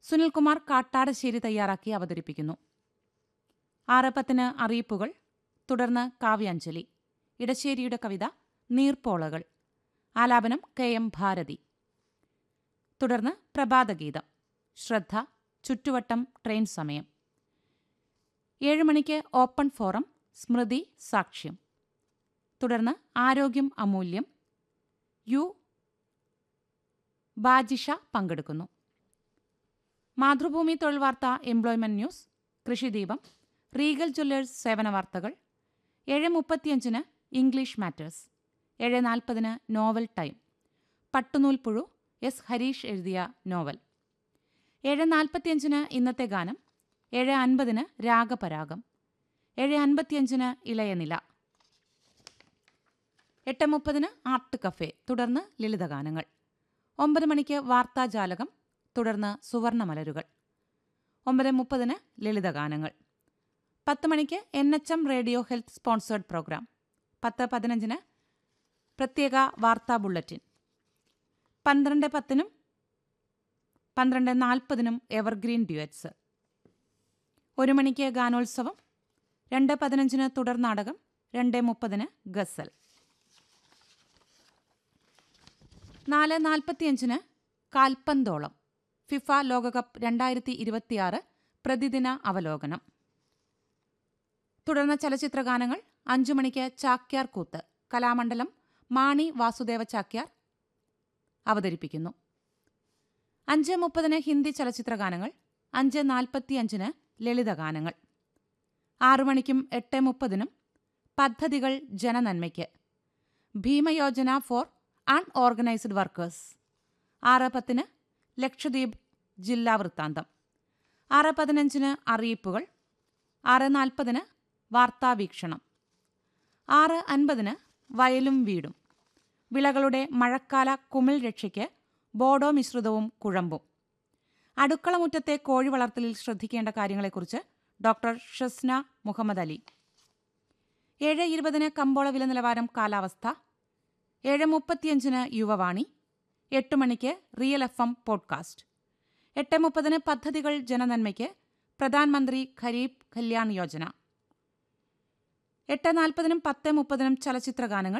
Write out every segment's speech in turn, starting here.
സുനിൽകുമാർ കാട്ടാടശ്ശേരി തയ്യാറാക്കി അവതരിപ്പിക്കുന്നു ആറ് പത്തിന് അറിയിപ്പുകൾ തുടർന്ന് കാവ്യാഞ്ജലി ഇടശ്ശേരിയുടെ കവിത നീർപ്പോളകൾ ആലാപനം കെ എം ഭാരതി തുടർന്ന് പ്രഭാതഗീതം ശ്രദ്ധ ചുറ്റുവട്ടം ട്രെയിൻ സമയം ഏഴ് മണിക്ക് ഓപ്പൺ ഫോറം സ്മൃതി സാക്ഷ്യം തുടർന്ന് ആരോഗ്യം അമൂല്യം യു ബാജിഷ പങ്കെടുക്കുന്നു മാതൃഭൂമി തൊഴിൽ വാർത്ത employment news Krishideepam Regal Jewellers സേവന വാർത്തകൾ ഏഴ് മുപ്പത്തിയഞ്ചിന് ഇംഗ്ലീഷ് മാറ്റേഴ്സ് ഏഴ് നാൽപ്പതിന് നോവൽ ടൈം പട്ടുനൂൽ പുഴു എസ് ഹരീഷ് എഴുതിയ നോവൽ ഏഴ് നാൽപ്പത്തിയഞ്ചിന് ഇന്നത്തെ ഗാനം ഏഴ് അൻപതിന് രാഗപരാഗം ഏഴ് അൻപത്തിയഞ്ചിന് ഇളയനില എട്ട് മുപ്പതിന് ആർട്ട് കഫേ തുടർന്ന് ലളിതഗാനങ്ങൾ ഒമ്പത് മണിക്ക് വാർത്താജാലകം തുടർന്ന് സുവർണമലരുകൾ ഒമ്പത് മുപ്പതിന് ലളിതഗാനങ്ങൾ പത്ത് മണിക്ക് N H M radio health sponsored program പത്ത് പതിനഞ്ചിന് പ്രത്യേക വാർത്താ ബുള്ളറ്റിൻ പന്ത്രണ്ട് പത്തിനും പന്ത്രണ്ട് നാൽപ്പതിനും എവർഗ്രീൻ ഡ്യുവറ്റ്സ് ഒരു മണിക്ക് ഗാനോത്സവം രണ്ട് പതിനഞ്ചിന് തുടർ നാടകം രണ്ട് മുപ്പതിന് ഗസൽ നാല് നാൽപ്പത്തിയഞ്ചിന് കാൽപ്പന്തോളം ഫിഫ ലോകകപ്പ് രണ്ടായിരത്തി ഇരുപത്തിയാറ് പ്രതിദിന അവലോകനം തുടർന്ന് ചലച്ചിത്ര ഗാനങ്ങൾ അഞ്ചു മണിക്ക് ചാക്യാർ കൂത്ത് കലാമണ്ഡലം മാണി വാസുദേവ ചാക്യാർ അവതരിപ്പിക്കുന്നു അഞ്ച് മുപ്പതിന് ഹിന്ദി ചലച്ചിത്ര ഗാനങ്ങൾ അഞ്ച് നാൽപ്പത്തിയഞ്ചിന് ലളിതഗാനങ്ങൾ ആറു മണിക്കും എട്ട് മുപ്പതിനും പദ്ധതികൾ ജനനന്മയ്ക്ക് ഭീമയോജന ഫോർ അൺഓർഗനൈസ്ഡ് വർക്കേഴ്സ് ആറ് പത്തിന് ലക്ഷദ്വീപ് ജില്ലാ വൃത്താന്തം ആറ് പതിനഞ്ചിന് അറിയിപ്പുകൾ ആറ് നാൽപ്പതിന് വാർത്താവീക്ഷണം ആറ് അൻപതിന് വയലും വീടും വിളകളുടെ മഴക്കാല കുമിൾ രക്ഷയ്ക്ക് ബോഡോ മിശ്രിതവും കുഴമ്പും അടുക്കളമുറ്റത്തെ കോഴി വളർത്തലിൽ ശ്രദ്ധിക്കേണ്ട കാര്യങ്ങളെക്കുറിച്ച് ഡോക്ടർ ഷസ്ന മുഹമ്മദ് അലി ഏഴ് ഇരുപതിന് കമ്പോള വില നിലവാരം കാലാവസ്ഥ ഏഴ് മുപ്പത്തിയഞ്ചിന് യുവവാണി എട്ട് മണിക്ക് റിയൽ എഫ് എം പോഡ്കാസ്റ്റ് എട്ട് മുപ്പതിന് പദ്ധതികൾ ജനനന്മയ്ക്ക് പ്രധാനമന്ത്രി ഖരീബ് കല്യാൺ യോജന എട്ട് നാൽപ്പതിനും പത്ത് മുപ്പതിനും ചലച്ചിത്ര ഗാനങ്ങൾ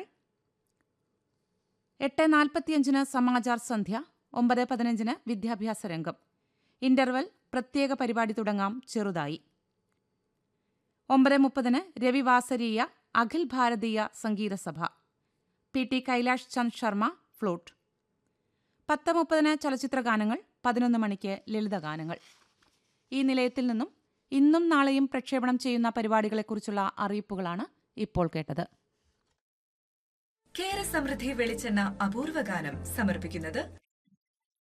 എട്ട് നാൽപ്പത്തിയഞ്ചിന് സമാചാർ സന്ധ്യ ഒമ്പത് പതിനഞ്ചിന് വിദ്യാഭ്യാസ രംഗം ഇന്റർവെൽ പ്രത്യേക പരിപാടി തുടങ്ങാം ചെറുതായി ഒമ്പത് മുപ്പതിന് രവിവാസരീയ Akhil Bharatiya Sangeet Sabha P T Kailash Chand Sharma flute പത്ത് മുപ്പതിന് ചലച്ചിത്ര ഗാനങ്ങൾ പതിനൊന്ന് മണിക്ക് ലളിതഗാനങ്ങൾ ഈ നിലയത്തിൽ നിന്നും ഇന്നും നാളെയും പ്രക്ഷേപണം ചെയ്യുന്ന പരിപാടികളെക്കുറിച്ചുള്ള അറിയിപ്പുകളാണ് ഇപ്പോൾ കേട്ടത് കേര സമൃദ്ധി വെളിച്ചെണ്ണ അപൂർവ ഗാനം സമർപ്പിക്കുന്നത്